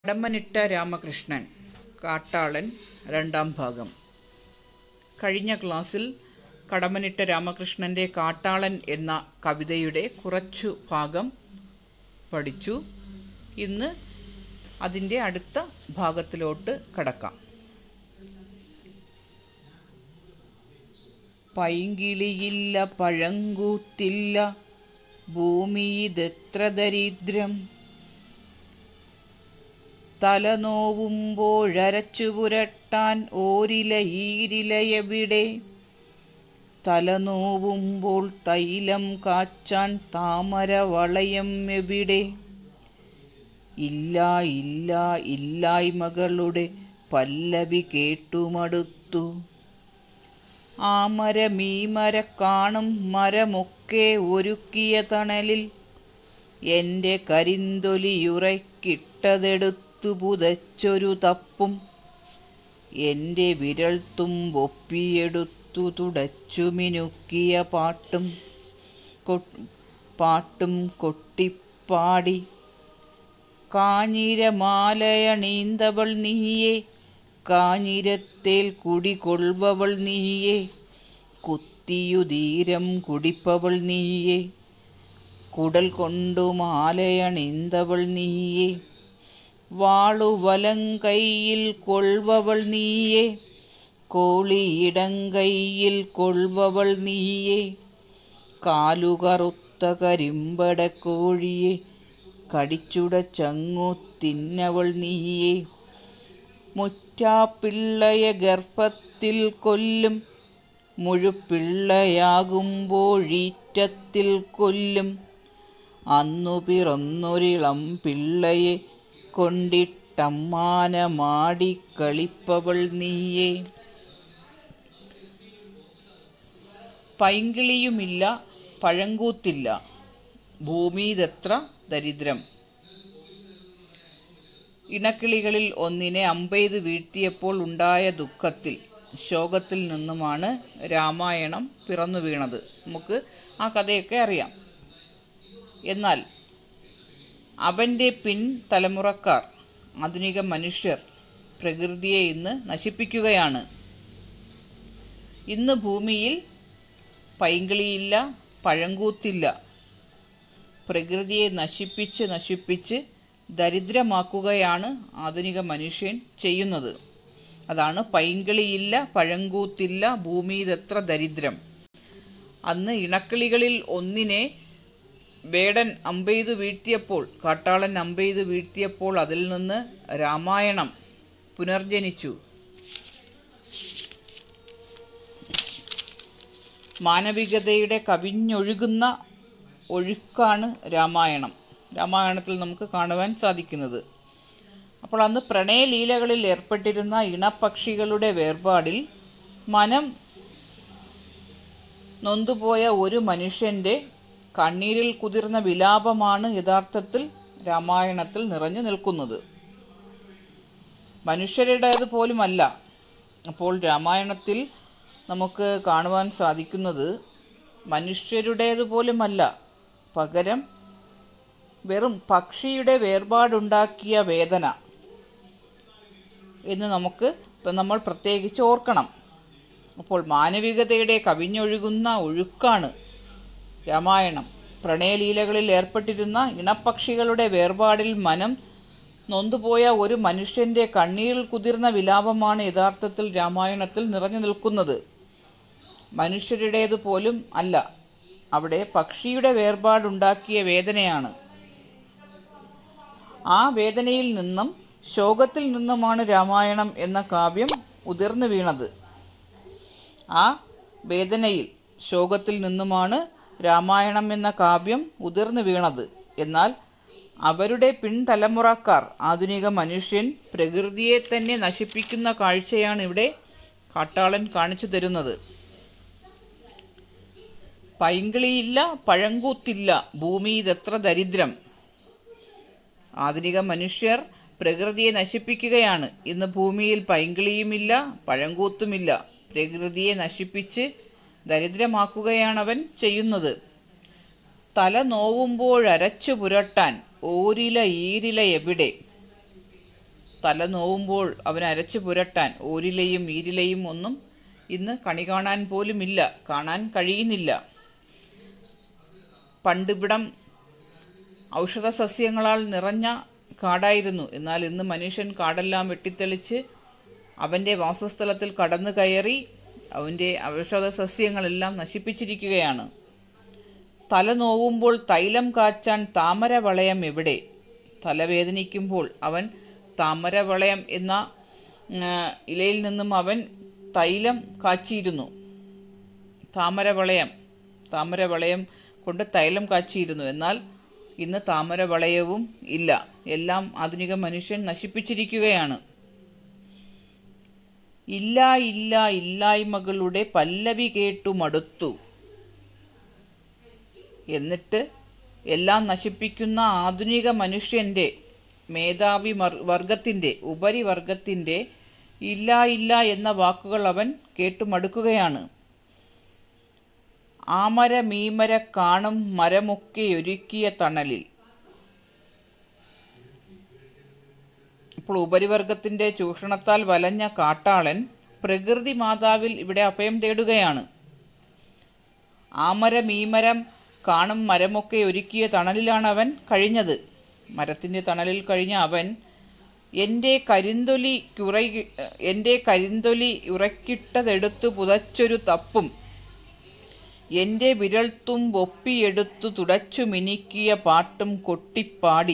കടമ്മനിട്ട രാമകൃഷ്ണൻ കാട്ടാളൻ രണ്ടാം ഭാഗം കഴിഞ്ഞ ക്ലാസ്സിൽ കടമ്മനിട്ട രാമകൃഷ്ണൻ്റെ കാട്ടാളൻ എന്ന കവിതയുടെ കുറച്ചു ഭാഗം പഠിച്ചു ഇന്ന് അതിൻ്റെ അടുത്ത ഭാഗത്തിലോട്ട് കടക്കാം പൈങ്കിളിയില്ല പഴങ്കൂത്തില്ല ഭൂമി ഇതെത്ര ദരിദ്രം തലനോവുമ്പോഴരച്ചു പുരട്ടാൻ ഓരില ഈരില എവിടെ തലനോവുമ്പോൾ തൈലം കാച്ചാൻ താമര വളയം എവിടെ ഇല്ല ഇല്ല ഇല്ലായ്മകളുടെ പല്ലവി കേട്ടുമടുത്തു ആ മരമീ മര കാണും മരമൊക്കെ ഒരുക്കിയ തണലിൽ എൻ്റെ കരിന്തൊലിയുറക്കിട്ടതെടുത്തു പുതച്ചൊരു തപ്പും എൻ്റെ വിരൽ തുമ്പൊപ്പിയെടുത്തു തുടച്ചു മിനുക്കിയ പാട്ടും കൊ- പാട്ടും കൊട്ടിപ്പാടി കാഞ്ഞിരമാലയണീന്തവൾ നീയേ കാഞ്ഞിരത്തേൽ കുടികൊള്ളുവവൾ നീയേ കുത്തിയുതീരം കുടിപ്പവൾ നീയേ കുടൽ കൊണ്ടു മാലയണിന്തവൾ നീയേ വാളുവലം കൈയിൽ കൊള്ളുവവൾ നീയേ കോളിയിടം കൈയിൽ കൊള്ളുവവൾ നീയേ കാലുകറുത്ത കരിമ്പട കോഴിയെ കടിച്ചുട ചങ്ങു തിന്നവൾ നീയേ മുറ്റാപ്പിള്ളയ ഗർഭത്തിൽ കൊല്ലും മുഴുപ്പിള്ളയാകുമ്പോഴീറ്റത്തിൽ കൊല്ലും അന്നു പിറന്നൊരിളം പിള്ളയെ കൊണ്ടിട്ടമ്മാനമാടി കളിപ്പവൾ നീയേ പൈങ്കിളിയുമില്ല പഴങ്കൂത്തില്ല ഭൂമിയിതെത്ര ദരിദ്രം ഇണക്കിളികളിൽ ഒന്നിനെ അമ്പെയ്ത് വീഴ്ത്തിയപ്പോൾ ഉണ്ടായ ദുഃഖത്തിൽ ശോകത്തിൽ നിന്നുമാണ് രാമായണം പിറന്നു വീണത് നമുക്ക് ആ കഥയൊക്കെ അറിയാം എന്നാൽ അവൻ്റെ പിൻ തലമുറക്കാർ ആധുനിക മനുഷ്യർ പ്രകൃതിയെ ഇന്ന് നശിപ്പിക്കുകയാണ് ഇന്ന് ഭൂമിയിൽ പൈങ്കിളിയില്ല പഴങ്കൂത്തില്ല പ്രകൃതിയെ നശിപ്പിച്ച് നശിപ്പിച്ച് ദരിദ്രമാക്കുകയാണ് ആധുനിക മനുഷ്യൻ ചെയ്യുന്നത് അതാണ് പൈങ്കിളിയില്ല പഴങ്കൂത്തില്ല ഭൂമിയിലെത്ര ദരിദ്രം അന്ന് ഇണക്കിളികളിൽ ഒന്നിനെ വേടൻ അമ്പെയ്തു വീഴ്ത്തിയപ്പോൾ കാട്ടാളൻ അമ്പെയ്തു വീഴ്ത്തിയപ്പോൾ അതിൽ നിന്ന് രാമായണം പുനർജനിച്ചു മാനവികതയുടെ കവിഞ്ഞൊഴുകുന്ന ഒഴുക്കാണ് രാമായണം രാമായണത്തിൽ നമുക്ക് കാണുവാൻ സാധിക്കുന്നത് അപ്പോൾ അന്ന് പ്രണയലീലകളിൽ ഏർപ്പെട്ടിരുന്ന ഇണപക്ഷികളുടെ വേർപാടിൽ മനം നൊന്തുപോയ ഒരു മനുഷ്യൻ്റെ കണ്ണീരിൽ കുതിർന്ന വിലാപമാണ് യഥാർത്ഥത്തിൽ രാമായണത്തിൽ നിറഞ്ഞു നിൽക്കുന്നത് മനുഷ്യരുടേത് പോലുമല്ല അപ്പോൾ രാമായണത്തിൽ നമുക്ക് കാണുവാൻ സാധിക്കുന്നത് മനുഷ്യരുടേത് പോലുമല്ല പകരം വെറും പക്ഷിയുടെ വേർപാടുണ്ടാക്കിയ വേദന എന്ന് നമുക്ക് ഇപ്പം നമ്മൾ പ്രത്യേകിച്ച് ഓർക്കണം അപ്പോൾ മാനവികതയുടെ കവിഞ്ഞൊഴുകുന്ന ഒഴുക്കാണ് രാമായണം പ്രണയലീലകളിൽ ഏർപ്പെട്ടിരുന്ന ഇണപ്പക്ഷികളുടെ വേർപാടിൽ മനം നൊന്തുപോയ ഒരു മനുഷ്യൻ്റെ കണ്ണീരിൽ കുതിർന്ന വിലാപമാണ് യഥാർത്ഥത്തിൽ രാമായണത്തിൽ നിറഞ്ഞു നിൽക്കുന്നത് മനുഷ്യരുടേത് പോലും അല്ല അവിടെ പക്ഷിയുടെ വേർപാടുണ്ടാക്കിയ വേദനയാണ് ആ വേദനയിൽ നിന്നും ശോകത്തിൽ നിന്നുമാണ് രാമായണം എന്ന കാവ്യം ഉതിർന്നു വീണത് ആ വേദനയിൽ ശോകത്തിൽ നിന്നുമാണ് രാമായണം എന്ന കാവ്യം ഉതിർന്നു വീണത് എന്നാൽ അവരുടെ പിൻതലമുറക്കാർ ആധുനിക മനുഷ്യൻ പ്രകൃതിയെ തന്നെ നശിപ്പിക്കുന്ന കാഴ്ചയാണ് ഇവിടെ കാട്ടാളൻ കാണിച്ചു തരുന്നത് പൈങ്കിളിയില്ല പഴങ്കൂത്തില്ല ഭൂമി ഇതെത്ര ദരിദ്രം ആധുനിക മനുഷ്യർ പ്രകൃതിയെ നശിപ്പിക്കുകയാണ് ഇന്ന് ഭൂമിയിൽ പൈങ്കിളിയുമില്ല പഴങ്കൂത്തുമില്ല പ്രകൃതിയെ നശിപ്പിച്ച് ദരിദ്രമാക്കുകയാണവൻ ചെയ്യുന്നത് തല നോവുമ്പോഴരച്ചു പുരട്ടാൻ ഓരില ഈരില എവിടെ തല നോവുമ്പോൾ അവൻ അരച്ചു പുരട്ടാൻ ഓരിലയും ഈരിലയും ഒന്നും ഇന്ന് കണി കാണാൻ പോലുമില്ല കാണാൻ കഴിയുന്നില്ല പണ്ടിവിടം ഔഷധ സസ്യങ്ങളാൽ നിറഞ്ഞ കാടായിരുന്നു എന്നാൽ ഇന്ന് മനുഷ്യൻ കാടെല്ലാം വെട്ടിത്തെളിച്ച് അവൻ്റെ വാസസ്ഥലത്തിൽ കടന്നു കയറി അവൻ്റെ ഔഷധ സസ്യങ്ങളെല്ലാം നശിപ്പിച്ചിരിക്കുകയാണ് തല നോവുമ്പോൾ തൈലം കാച്ചാൻ താമര വളയം എവിടെ തലവേദനിക്കുമ്പോൾ അവൻ താമര വളയം എന്ന ആ, ഇലയിൽ നിന്നും അവൻ തൈലം കാച്ചിയിരുന്നു താമര വളയം താമര വളയം കൊണ്ട് തൈലം കാച്ചിയിരുന്നു എന്നാൽ ഇന്ന് താമര വളയവും ഇല്ല എല്ലാം ആധുനിക മനുഷ്യൻ നശിപ്പിച്ചിരിക്കുകയാണ് ഇല്ല ഇല്ല ഇല്ലായ്മകളുടെ പല്ലവി കേട്ടു മടുത്തു എന്നിട്ട് എല്ലാം നശിപ്പിക്കുന്ന ആധുനിക മനുഷ്യൻ്റെ മേധാവി മർ- വർഗത്തിൻ്റെ ഉപരിവർഗത്തിൻ്റെ ഇല്ല ഇല്ല എന്ന വാക്കുകൾ അവൻ കേട്ടുമടുക്കുകയാണ് ആമര മീമര കാണും മരമൊക്കെ ഒരുക്കിയ തണലിൽ ഇപ്പോൾ ഉപരിവർഗത്തിൻ്റെ ചൂഷണത്താൽ വലഞ്ഞ കാട്ടാളൻ പ്രകൃതി മാതാവിൽ ഇവിടെ അഭയം തേടുകയാണ് ആമര മീമരം കാണും മരമൊക്കെ ഒരുക്കിയ തണലിലാണ് അവൻ കഴിഞ്ഞത് മരത്തിൻ്റെ തണലിൽ കഴിഞ്ഞ അവൻ എൻ്റെ കരിന്തൊലി കുറ എൻ്റെ കരിന്തൊലി ഉറക്കിട്ടതെടുത്തു പുതച്ചൊരു തപ്പും എൻ്റെ വിരൽത്തുമ്പൊപ്പിയെടുത്തു തുടച്ചു മിനുക്കിയ പാട്ടും കൊട്ടിപ്പാടി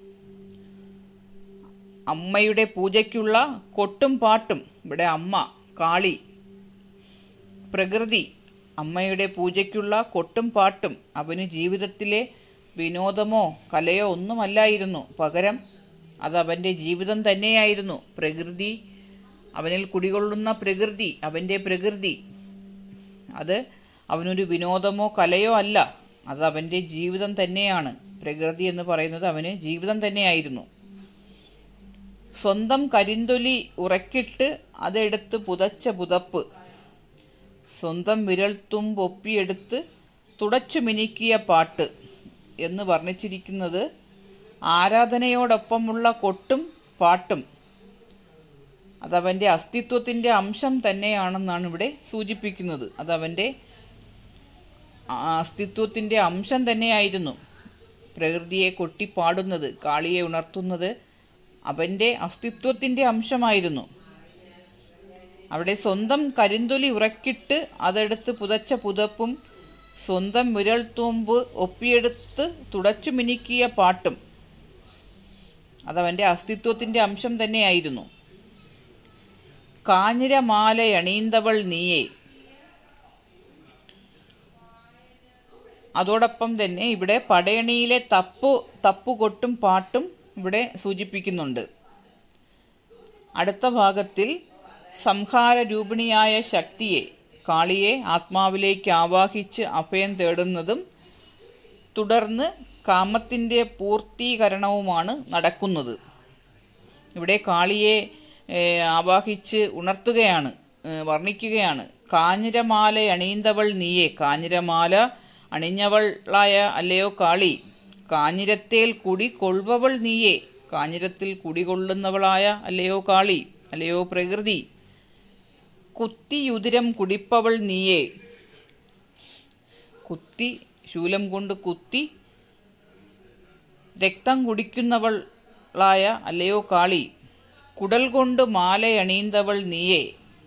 അമ്മയുടെ പൂജയ്ക്കുള്ള കൊട്ടും പാട്ടും ഇവിടെ അമ്മ കാളി പ്രകൃതി അമ്മയുടെ പൂജയ്ക്കുള്ള കൊട്ടും പാട്ടും അവന് ജീവിതത്തിലെ വിനോദമോ കലയോ ഒന്നുമല്ലായിരുന്നു പകരം അത് അവൻ്റെ ജീവിതം തന്നെയായിരുന്നു പ്രകൃതി അവനിൽ കുടികൊള്ളുന്ന പ്രകൃതി അവൻ്റെ പ്രകൃതി അത് അവനൊരു വിനോദമോ കലയോ അല്ല അത് അവൻ്റെ ജീവിതം തന്നെയാണ് പ്രകൃതി എന്ന് പറയുന്നത് അവന് ജീവിതം തന്നെയായിരുന്നു സ്വന്തം കരിന്തൊലി ഉറക്കിട്ട് അതെടുത്ത് പുതച്ച പുതപ്പ് സ്വന്തം വിരൽത്തുമ്പൊപ്പിയെടുത്ത് തുടച്ചു മിനുക്കിയ പാട്ട് എന്ന് വർണ്ണിച്ചിരിക്കുന്നത് ആരാധനയോടൊപ്പമുള്ള കൊട്ടും പാട്ടും അതവൻ്റെ അസ്തിത്വത്തിൻ്റെ അംശം തന്നെയാണെന്നാണ് ഇവിടെ സൂചിപ്പിക്കുന്നത് അതവൻ്റെ അസ്തിത്വത്തിൻ്റെ അംശം തന്നെയായിരുന്നു പ്രകൃതിയെ കൊട്ടിപ്പാടുന്നത് കാളിയെ ഉണർത്തുന്നത് അവൻ്റെ അസ്തിത്വത്തിൻ്റെ അംശമായിരുന്നു അവിടെ സ്വന്തം കരിന്തൊലി ഉറക്കിട്ട് അതെടുത്ത് പുതച്ച പുതപ്പും സ്വന്തം വിരൽത്തൂമ്പ് ഒപ്പിയെടുത്ത് തുടച്ചു മിനുക്കിയ പാട്ടും അതവൻ്റെ അസ്തിത്വത്തിൻ്റെ അംശം തന്നെയായിരുന്നു കാഞ്ഞിരമാലയണീന്തവൾ നീയേ അതോടൊപ്പം തന്നെ ഇവിടെ പടയണിയിലെ തപ്പു തപ്പുകൊട്ടും പാട്ടും ഇവിടെ സൂചിപ്പിക്കുന്നുണ്ട് അടുത്ത ഭാഗത്തിൽ സംഹാര രൂപിണിയായ ശക്തിയെ കാളിയെ ആത്മാവിലേക്ക് ആവാഹിച്ച് അഭയം തേടുന്നതും തുടർന്ന് കാമത്തിൻ്റെ പൂർത്തീകരണവുമാണ് നടക്കുന്നത് ഇവിടെ കാളിയെ ഏഹ്, ആവാഹിച്ച് ഉണർത്തുകയാണ് ഏഹ്, വർണ്ണിക്കുകയാണ് കാഞ്ഞിരമാല അണിയുന്നവൾ നീയെ കാഞ്ഞിരമാല അണിഞ്ഞവളായ അല്ലയോ കാളി കാഞ്ഞിരത്തേൽ കുടി കൊള്ളുവവൾ നീയെ കാഞ്ഞിരത്തിൽ കുടികൊള്ളുന്നവളായ അല്ലയോ കാളി അല്ലയോ പ്രകൃതി കുത്തിയുതിരം കുടിപ്പവൾ നീയേ കുത്തി ശൂലം കൊണ്ട് കുത്തി രക്തം കുടിക്കുന്നവളായ അല്ലയോ കാളി കുടൽ കൊണ്ട് മാലയണിയുന്നവൾ നീയേ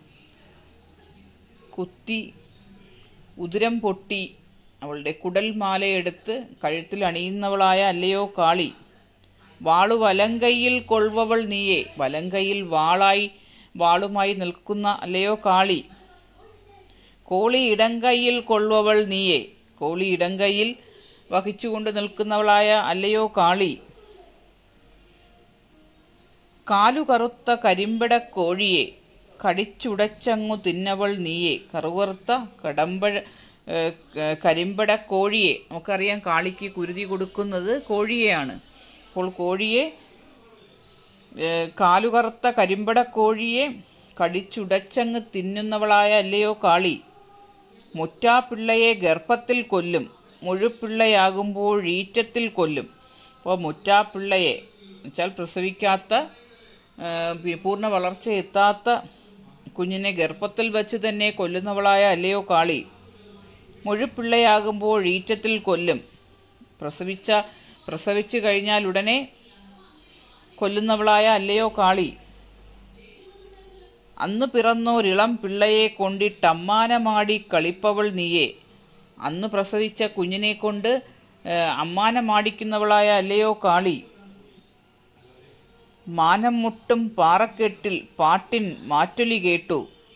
കുത്തി ഉദരം പൊട്ടി അവളുടെ കുടൽ മാലയെടുത്ത് കഴുത്തിൽ അണിയുന്നവളായ അല്ലയോ കാളി വാളു വലങ്കൈയിൽ കൊള്ളുവവൾ നീയേ വലങ്കൈയിൽ വാളായി വാളുമായി നിൽക്കുന്ന അല്ലയോ കാളി കോളി ഇടങ്കൈയിൽ കൊള്ളുവവൾ നീയേ കോളി ഇടങ്കൈയിൽ വഹിച്ചുകൊണ്ട് നിൽക്കുന്നവളായ അല്ലയോ കാളി കാലു കറുത്ത കരിമ്പട കോഴിയെ കടിച്ചുടച്ചങ്ങു തിന്നവൾ നീയെ കറുകറുത്ത കടമ്പഴ ഏഹ്, ക- കരിമ്പട കോഴിയെ നമുക്കറിയാം കാളിക്ക് കുരുതി കൊടുക്കുന്നത് കോഴിയെയാണ് അപ്പോൾ കോഴിയെ ഏഹ്, കാലുകറുത്ത കരിമ്പട കോഴിയെ കടിച്ചുടച്ചങ്ങ് തിന്നുന്നവളായ അല്ലയോ കാളി മുറ്റാപ്പിള്ളയെ ഗർഭത്തിൽ കൊല്ലും മുഴുപ്പിള്ളയാകുമ്പോൾ ഈറ്റത്തിൽ കൊല്ലും അപ്പോൾ മുറ്റാപ്പിള്ളയെ എന്നുവെച്ചാൽ പ്രസവിക്കാത്ത ആ, പി- പൂർണ്ണ വളർച്ച എത്താത്ത കുഞ്ഞിനെ ഗർഭത്തിൽ വച്ച് തന്നെ കൊല്ലുന്നവളായ അല്ലയോ കാളി മുഴുപ്പിള്ളയാകുമ്പോൾ ഈറ്റത്തിൽ കൊല്ലും പ്രസവിച്ച പ്രസവിച്ചു കഴിഞ്ഞാൽ ഉടനെ കൊല്ലുന്നവളായ അല്ലയോ കാളി അന്ന് പിറന്നോരിളം പിള്ളയെ കൊണ്ടിട്ടമ്മാനമാടി കളിപ്പവൾ നീയേ അന്ന് പ്രസവിച്ച കുഞ്ഞിനെ കൊണ്ട് ഏ, അമ്മാനമാടിക്കുന്നവളായ അല്ലയോ കാളി മാനം മുട്ടും പാറക്കെട്ടിൽ പാട്ടിൻ മാറ്റൊലി കേട്ടു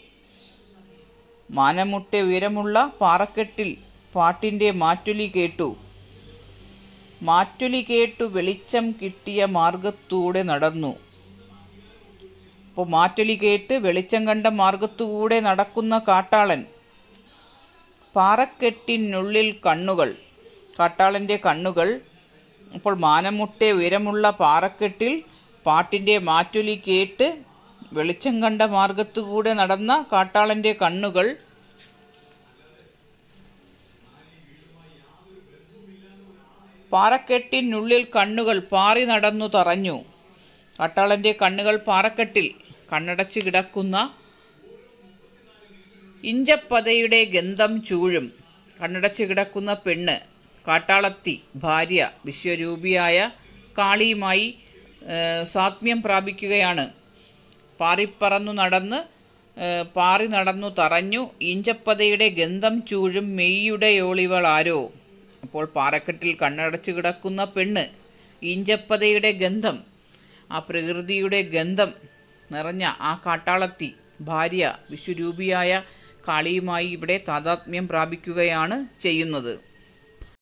മാനമുട്ടെ ഉയരമുള്ള പാറക്കെട്ടിൽ പാട്ടിൻ്റെ മാറ്റൊലി കേട്ടു മാറ്റൊലി കേട്ടു വെളിച്ചം കിട്ടിയ മാർഗത്തൂടെ നടന്നു അപ്പോൾ മാറ്റൊലി കേട്ട് വെളിച്ചം കണ്ട മാർഗത്തുകൂടെ നടക്കുന്ന കാട്ടാളൻ പാറക്കെട്ടിനുള്ളിൽ കണ്ണുകൾ കാട്ടാളൻ്റെ കണ്ണുകൾ അപ്പോൾ മാനമുട്ടെ ഉയരമുള്ള പാറക്കെട്ടിൽ പാട്ടിൻ്റെ മാറ്റൊലി കേട്ട് വെളിച്ചം കണ്ട മാർഗത്തുകൂടെ നടന്ന കാട്ടാളൻ്റെ കണ്ണുകൾ പാറക്കെട്ടിനുള്ളിൽ കണ്ണുകൾ പാറി നടന്നു തറഞ്ഞു കാട്ടാളൻ്റെ കണ്ണുകൾ പാറക്കെട്ടിൽ കണ്ണടച്ച് കിടക്കുന്ന ഇഞ്ചപ്പതയുടെ ഗന്ധം ചൂഴും കണ്ണടച്ച് കിടക്കുന്ന പെണ്ണ് കാട്ടാളത്തി ഭാര്യ വിശ്വരൂപിയായ കാളിയുമായി ഏഹ്, സാത്മ്യം പ്രാപിക്കുകയാണ് പാറിപ്പറന്നു നടന്ന് ഏഹ്, പാറി നടന്നു തറഞ്ഞു ഈഞ്ചപ്പതയുടെ ഗന്ധം ചൂഴും മെയ്യുടെ യോളിവളാരോ അപ്പോൾ പാറക്കെട്ടിൽ കണ്ണടച്ചു കിടക്കുന്ന പെണ്ണ് ഈഞ്ചപ്പതയുടെ ഗന്ധം ആ പ്രകൃതിയുടെ ഗന്ധം നിറഞ്ഞ ആ കാട്ടാളത്തി ഭാര്യ വിശ്വരൂപിയായ കാളിയുമായി ഇവിടെ താതാത്മ്യം പ്രാപിക്കുകയാണ് ചെയ്യുന്നത്